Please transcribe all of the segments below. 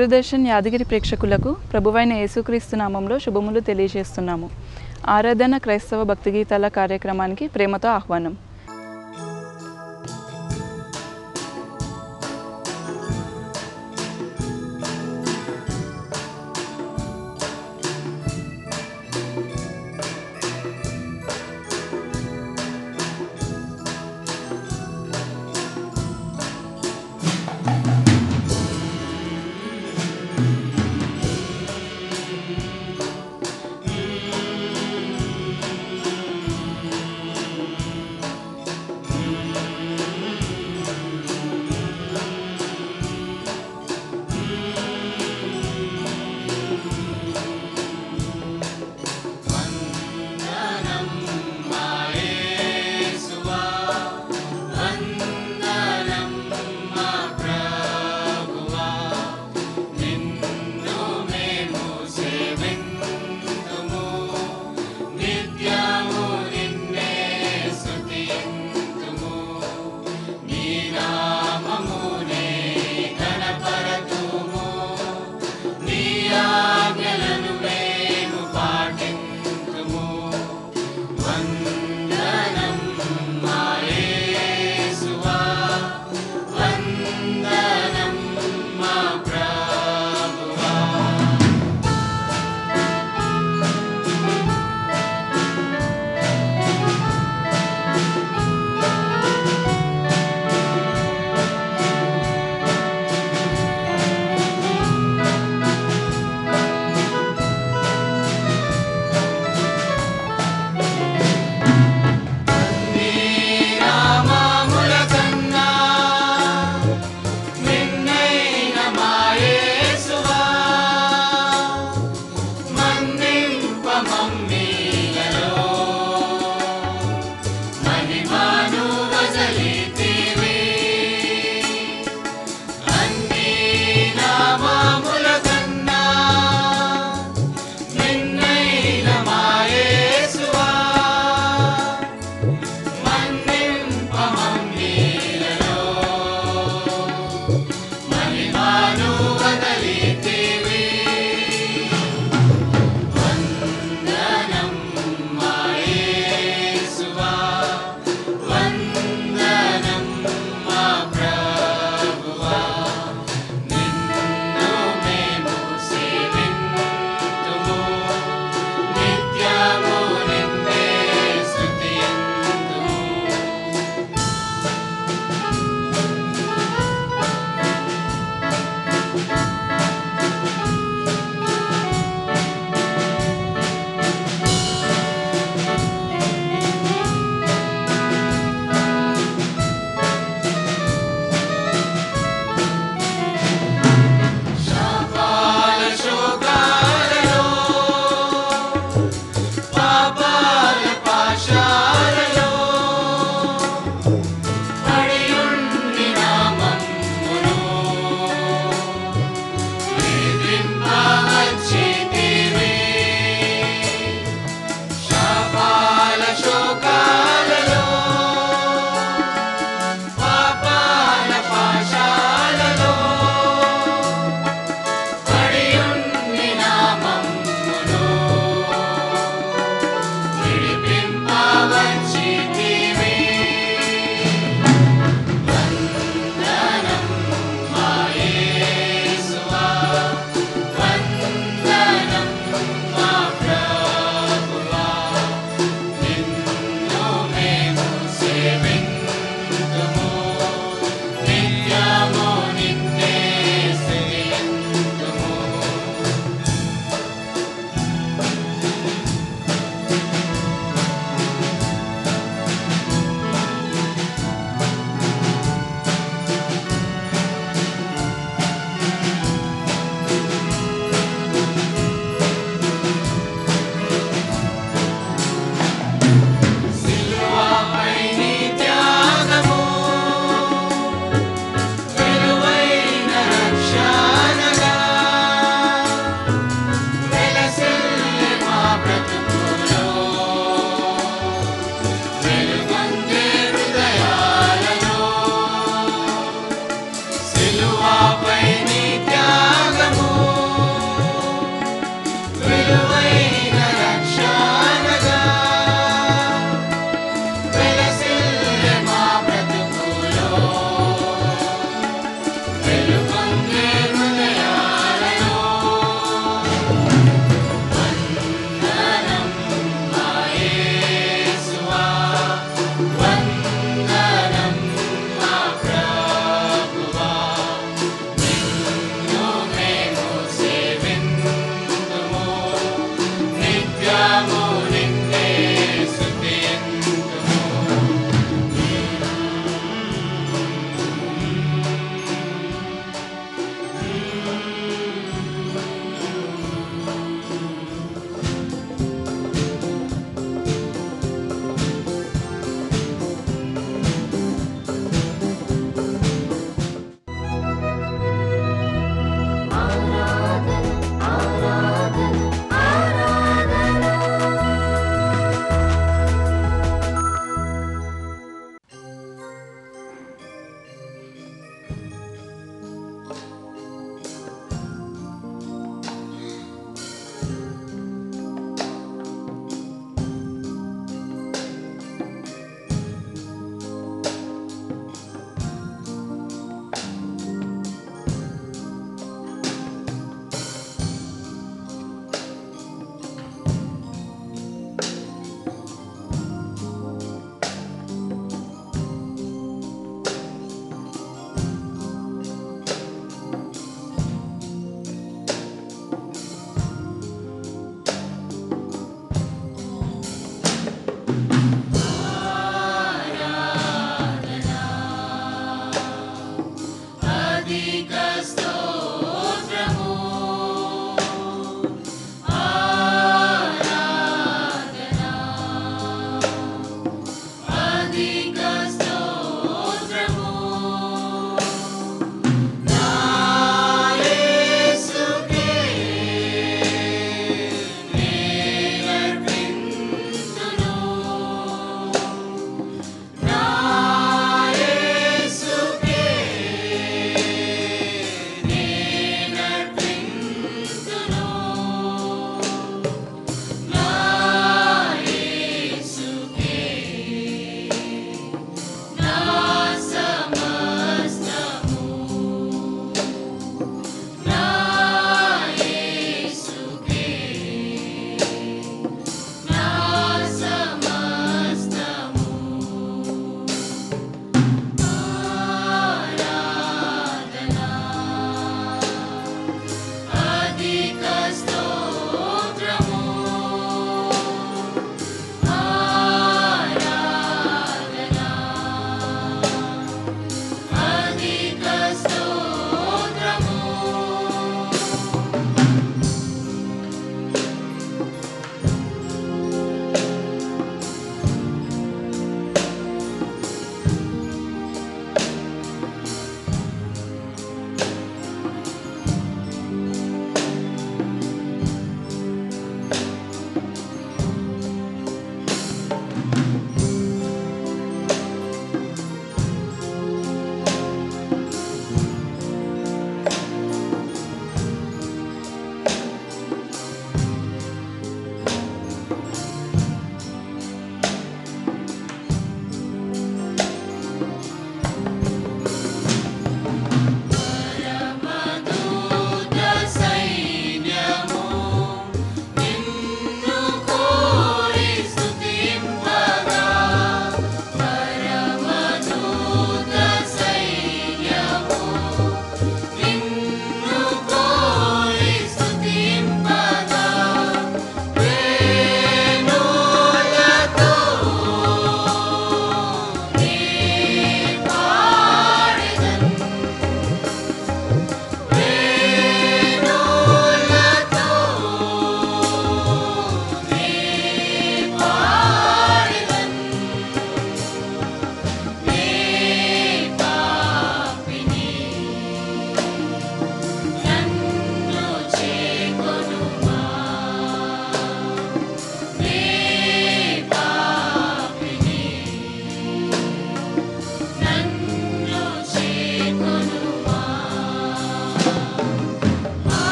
దూరదర్శన్ యాదగిరి ప్రేక్షకులకు ప్రభువైన యేసుక్రీస్తు నామంలో శుభములు తెలియజేస్తున్నాము ఆరాధన క్రైస్తవ భక్తి గీతాల కార్యక్రమానికి ప్రేమతో ఆహ్వానం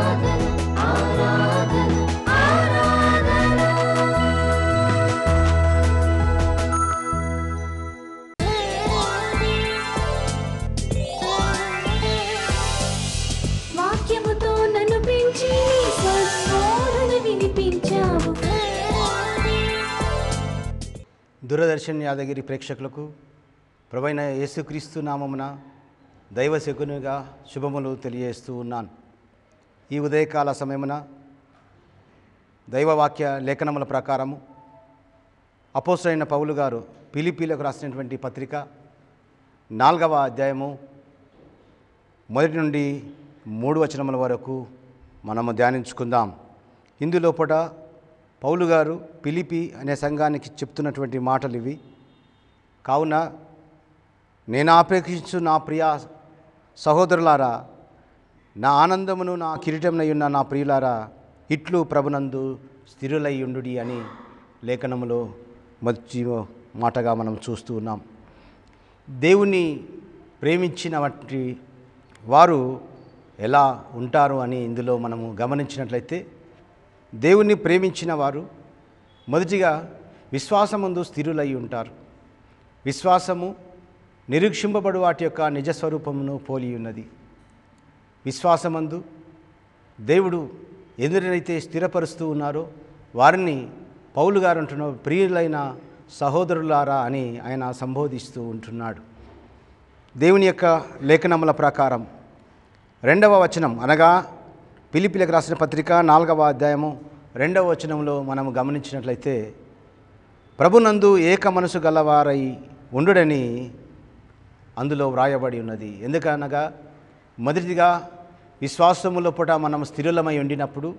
వాక్యముతో నన్ను పెంచి స్వస్వాలను వినిపించావు దూరదర్శన్ యాదగిరి ప్రేక్షకులకు ప్రభైన యేసుక్రీస్తు నామమున దైవ శకునిగా శుభములు తెలియజేస్తూ ఉన్నాను ఈ ఉదయకాల సమయమున దైవవాక్య లేఖనముల ప్రకారము అపోసరైన పౌలు గారు పిలిపిలకు రాసినటువంటి పత్రిక నాలుగవ అధ్యాయము మొదటి నుండి మూడు వచనముల వరకు మనము ధ్యానించుకుందాం ఇందులోపట పౌలు గారు పిలిపి అనే సంఘానికి చెప్తున్నటువంటి మాటలు ఇవి కావున నేను ఆపేక్షించు నా ప్రియ సహోదరులారా నా ఆనందమును నా కిరీటంనై ఉన్న నా ప్రియులారా ఇట్లు ప్రభునందు స్థిరులై ఉండుడి అని లేఖనములో మొదటి మాటగా మనం చూస్తూ ఉన్నాం దేవుని ప్రేమించిన వంటి వారు ఎలా ఉంటారు అని ఇందులో మనము గమనించినట్లయితే దేవుణ్ణి ప్రేమించిన వారు మొదటిగా విశ్వాసమందు స్థిరులై ఉంటారు విశ్వాసము నిరీక్షింపబడు వాటి యొక్క నిజస్వరూపమును పోలి ఉన్నది విశ్వాసమందు దేవుడు ఎందునైతే స్థిరపరుస్తూ ఉన్నారో వారిని పౌలు గారు అంటున్న ప్రియులైన సహోదరులారా అని ఆయన సంబోధిస్తూ ఉంటున్నాడు దేవుని యొక్క లేఖనముల ప్రకారం రెండవ వచనం అనగా పిలిపిలకు రాసిన పత్రిక నాలుగవ అధ్యాయము రెండవ వచనంలో మనము గమనించినట్లయితే ప్రభునందు ఏక మనసు గలవారై ఉండుడని అందులో వ్రాయబడి ఉన్నది ఎందుకనగా మొదటిగా విశ్వాసము లోపల మనం స్థిరులమై ఉండినప్పుడు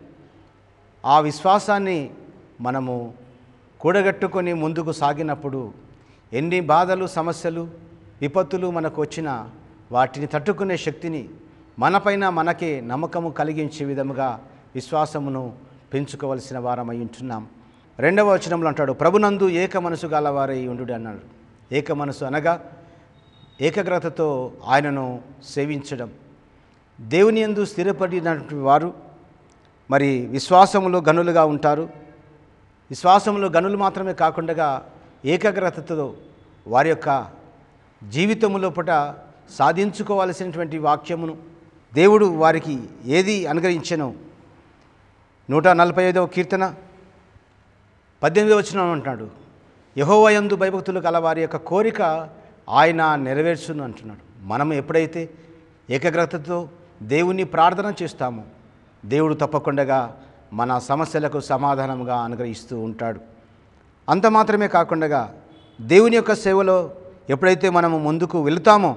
ఆ విశ్వాసాన్ని మనము కూడగట్టుకొని ముందుకు సాగినప్పుడు ఎన్ని బాధలు సమస్యలు విపత్తులు మనకు వచ్చినా వాటిని తట్టుకునే శక్తిని మనపైన మనకే నమ్మకము కలిగించే విధముగా విశ్వాసమును పెంచుకోవలసిన వారమై ఉంటున్నాం రెండవ వచనంలో అంటాడు ప్రభునందు ఏక మనసు గలవారై ఉండు అన్నాడు ఏక మనసు అనగా ఏకాగ్రతతో ఆయనను సేవించడం దేవుని యందు స్థిరపడినటువంటి వారు మరి విశ్వాసములో గనులుగా ఉంటారు విశ్వాసంలో గనులు మాత్రమే కాకుండా ఏకాగ్రతతో వారి యొక్క జీవితములో పుట సాధించుకోవలసినటువంటి వాక్యమును దేవుడు వారికి ఏది అనుగ్రహించెనో నూట నలభై ఐదవ కీర్తన పద్దెనిమిదవ వచ్చిన అంటున్నాడు యహోవయందు భయభక్తులు కల వారి యొక్క కోరిక ఆయన నెరవేర్చును అంటున్నాడు మనం ఎప్పుడైతే ఏకాగ్రతతో దేవుని ప్రార్థన చేస్తామో దేవుడు తప్పకుండా మన సమస్యలకు సమాధానంగా అనుగ్రహిస్తూ ఉంటాడు అంత మాత్రమే కాకుండా దేవుని యొక్క సేవలో ఎప్పుడైతే మనము ముందుకు వెళుతామో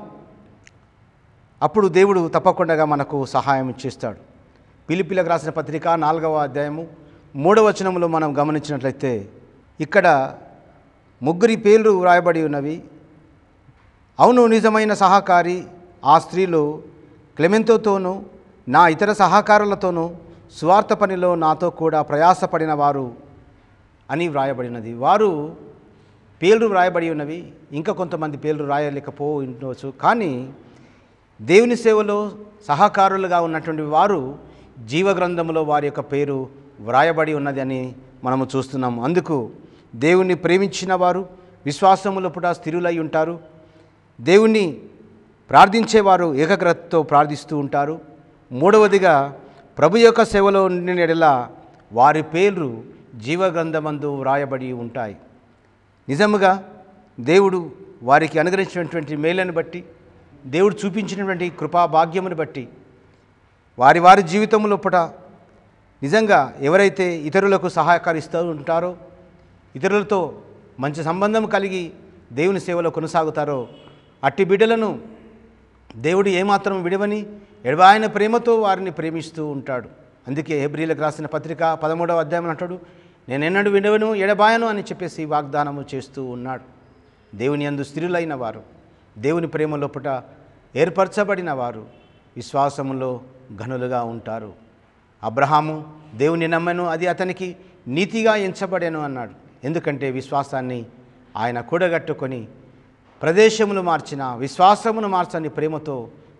అప్పుడు దేవుడు తప్పకుండా మనకు సహాయం చేస్తాడు పిలిపిలకు రాసిన పత్రిక నాలుగవ అధ్యాయము మూడవ వచనంలో మనం గమనించినట్లయితే ఇక్కడ ముగ్గురి పేర్లు వ్రాయబడి ఉన్నవి అవును నిజమైన సహకారి ఆ స్త్రీలు క్లెమెంతోతోనూ నా ఇతర సహకారులతోనూ స్వార్థ పనిలో నాతో కూడా ప్రయాసపడిన వారు అని వ్రాయబడినది వారు పేర్లు వ్రాయబడి ఉన్నవి ఇంకా కొంతమంది పేర్లు రాయలేకపో ఉండవచ్చు కానీ దేవుని సేవలో సహకారులుగా ఉన్నటువంటి వారు జీవగ్రంథంలో వారి యొక్క పేరు వ్రాయబడి ఉన్నది అని మనము చూస్తున్నాము అందుకు దేవుణ్ణి ప్రేమించిన వారు విశ్వాసములో పుట స్థిరులై ఉంటారు దేవుణ్ణి ప్రార్థించేవారు ఏకాగ్రతతో ప్రార్థిస్తూ ఉంటారు మూడవదిగా ప్రభు యొక్క సేవలో ఉండిన ఎడల వారి పేర్లు జీవగ్రంథమందు వ్రాయబడి ఉంటాయి నిజముగా దేవుడు వారికి అనుగ్రహించినటువంటి మేలను బట్టి దేవుడు చూపించినటువంటి కృపా భాగ్యమును బట్టి వారి వారి జీవితంలో పుట నిజంగా ఎవరైతే ఇతరులకు సహాయకరిస్తూ ఉంటారో ఇతరులతో మంచి సంబంధం కలిగి దేవుని సేవలో కొనసాగుతారో అట్టి బిడ్డలను దేవుడు ఏమాత్రం విడవని ఎడబాయన ప్రేమతో వారిని ప్రేమిస్తూ ఉంటాడు అందుకే హెబ్రిలకు రాసిన పత్రిక పదమూడవ అధ్యాయం అంటాడు నేను ఎన్నడూ విడవను ఎడబాయను అని చెప్పేసి వాగ్దానము చేస్తూ ఉన్నాడు దేవుని అందు స్థిరులైన వారు దేవుని ప్రేమ లోపట ఏర్పరచబడిన వారు విశ్వాసములో ఘనులుగా ఉంటారు అబ్రహాము దేవుని నమ్మను అది అతనికి నీతిగా ఎంచబడెను అన్నాడు ఎందుకంటే విశ్వాసాన్ని ఆయన కూడగట్టుకొని ప్రదేశమును మార్చిన విశ్వాసమును మార్చని ప్రేమతో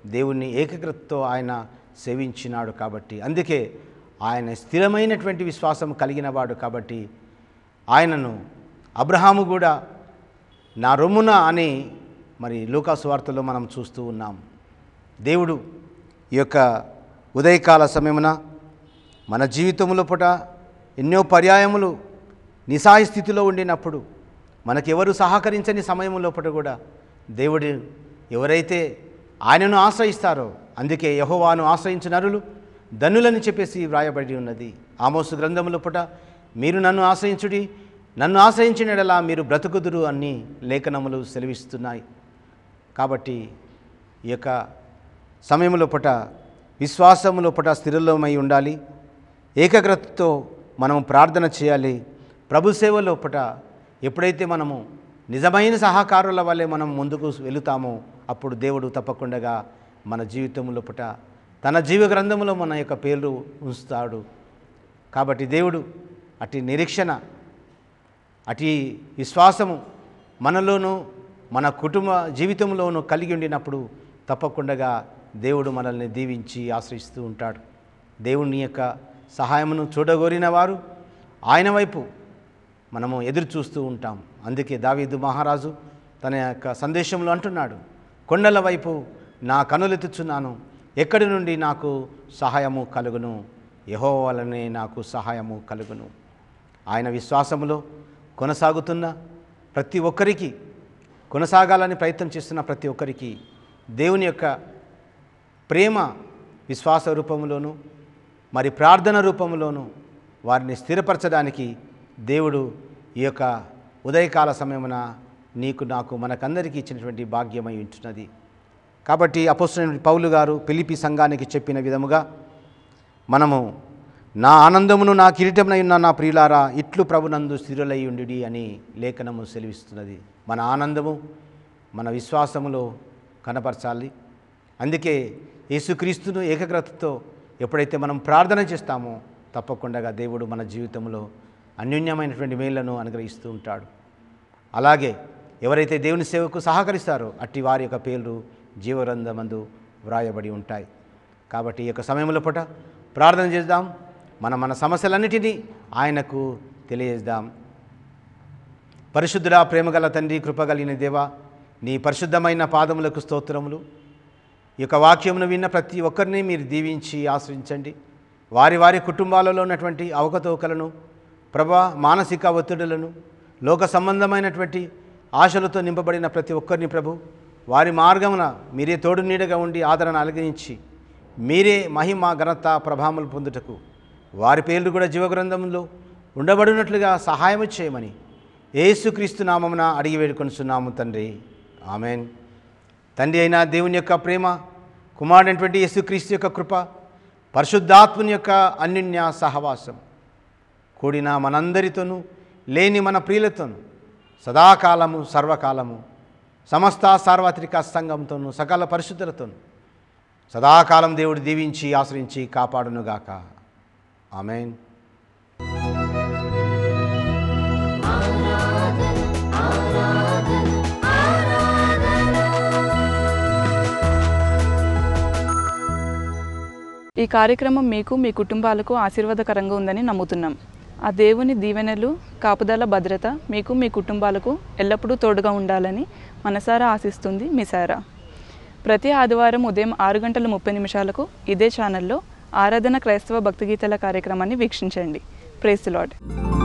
దేవుణ్ణి ఏకగ్రతతో ఆయన సేవించినాడు కాబట్టి అందుకే ఆయన స్థిరమైనటువంటి విశ్వాసం కలిగినవాడు కాబట్టి ఆయనను అబ్రహాము కూడా నా రొమ్మున అని మరి లూకాసు వార్తలో మనం చూస్తూ ఉన్నాం దేవుడు ఈ యొక్క ఉదయకాల సమయమున మన జీవితంలో పుట ఎన్నో పర్యాయములు నిస్సాయ స్థితిలో ఉండినప్పుడు మనకెవరు సహకరించని సమయం లోపల కూడా దేవుడు ఎవరైతే ఆయనను ఆశ్రయిస్తారో అందుకే యహోవాను ఆశ్రయించిన నరులు ధనులని చెప్పేసి వ్రాయబడి ఉన్నది ఆమోసు గ్రంథముల పుట మీరు నన్ను ఆశ్రయించుడి నన్ను ఆశ్రయించినడలా మీరు బ్రతుకుదురు అన్ని లేఖనములు సెలవిస్తున్నాయి కాబట్టి ఈ యొక్క సమయంలో పట విశ్వాసములో పట స్థిరలమై ఉండాలి ఏకాగ్రతతో మనం ప్రార్థన చేయాలి ప్రభు సేవలో పట ఎప్పుడైతే మనము నిజమైన సహకారుల వల్లే మనం ముందుకు వెళుతామో అప్పుడు దేవుడు తప్పకుండా మన జీవితంలో పట తన జీవ గ్రంథంలో మన యొక్క పేర్లు ఉంచుతాడు కాబట్టి దేవుడు అటు నిరీక్షణ అటు విశ్వాసము మనలోనూ మన కుటుంబ జీవితంలోనూ కలిగి ఉండినప్పుడు తప్పకుండా దేవుడు మనల్ని దీవించి ఆశ్రయిస్తూ ఉంటాడు దేవుని యొక్క సహాయమును చూడగోరిన వారు ఆయన వైపు మనము ఎదురు చూస్తూ ఉంటాం అందుకే దావీదు మహారాజు తన యొక్క సందేశంలో అంటున్నాడు కొండల వైపు నా కనులెత్తుచున్నాను ఎక్కడి నుండి నాకు సహాయము కలుగును యహో వలనే నాకు సహాయము కలుగును ఆయన విశ్వాసములో కొనసాగుతున్న ప్రతి ఒక్కరికి కొనసాగాలని ప్రయత్నం చేస్తున్న ప్రతి ఒక్కరికి దేవుని యొక్క ప్రేమ విశ్వాస రూపంలోను మరి ప్రార్థన రూపంలోను వారిని స్థిరపరచడానికి దేవుడు ఈ యొక్క ఉదయకాల సమయమున నీకు నాకు మనకందరికీ ఇచ్చినటువంటి భాగ్యమై ఉంటున్నది కాబట్టి అపోస్తున్న పౌలు గారు పిలిపి సంఘానికి చెప్పిన విధముగా మనము నా ఆనందమును నా కిరీటమునై ఉన్న నా ప్రియులారా ఇట్లు ప్రభునందు స్థిరులై ఉండి అని లేఖనము సెలవిస్తున్నది మన ఆనందము మన విశ్వాసములో కనపరచాలి అందుకే యేసుక్రీస్తును ఏకాగ్రతతో ఎప్పుడైతే మనం ప్రార్థన చేస్తామో తప్పకుండా దేవుడు మన జీవితంలో అన్యోన్యమైనటువంటి మేళ్లను అనుగ్రహిస్తూ ఉంటాడు అలాగే ఎవరైతే దేవుని సేవకు సహకరిస్తారో అట్టి వారి యొక్క పేర్లు జీవగ్రంథమందు వ్రాయబడి ఉంటాయి కాబట్టి ఈ యొక్క సమయంలో పూట ప్రార్థన చేద్దాం మన మన సమస్యలన్నిటినీ ఆయనకు తెలియజేద్దాం పరిశుద్ధుడా ప్రేమగల తండ్రి కృపగలిగిన దేవా నీ పరిశుద్ధమైన పాదములకు స్తోత్రములు ఈ యొక్క వాక్యమును విన్న ప్రతి ఒక్కరిని మీరు దీవించి ఆశ్రయించండి వారి వారి కుటుంబాలలో ఉన్నటువంటి అవకతవకలను ప్రభా మానసిక ఒత్తిడులను లోక సంబంధమైనటువంటి ఆశలతో నింపబడిన ప్రతి ఒక్కరిని ప్రభు వారి మార్గమున మీరే తోడు నీడగా ఉండి ఆదరణ అలగించి మీరే మహిమ ఘనత ప్రభావములు పొందుటకు వారి పేర్లు కూడా జీవగ్రంథంలో ఉండబడినట్లుగా సహాయం చేయమని యేసుక్రీస్తు నామమున అడిగి వేడుకొనుచున్నాము తండ్రి ఆమెన్ తండ్రి అయిన దేవుని యొక్క ప్రేమ కుమారుడైనటువంటి యేసుక్రీస్తు యొక్క కృప పరిశుద్ధాత్ముని యొక్క అన్యోన్య సహవాసం కూడిన మనందరితోనూ లేని మన ప్రియులతోనూ సదాకాలము సర్వకాలము సమస్త సార్వత్రిక సంఘంతోనూ సకల పరిశుద్ధులతోనూ సదాకాలం దేవుడు దీవించి ఆశ్రయించి కాపాడునుగాక ఆమెన్ ఈ కార్యక్రమం మీకు మీ కుటుంబాలకు ఆశీర్వాదకరంగా ఉందని నమ్ముతున్నాం ఆ దేవుని దీవెనలు కాపుదల భద్రత మీకు మీ కుటుంబాలకు ఎల్లప్పుడూ తోడుగా ఉండాలని మనసారా ఆశిస్తుంది మీ సారా ప్రతి ఆదివారం ఉదయం ఆరు గంటల ముప్పై నిమిషాలకు ఇదే ఛానల్లో ఆరాధన క్రైస్తవ భక్తి గీతాల కార్యక్రమాన్ని వీక్షించండి ప్రేస్ లాడ్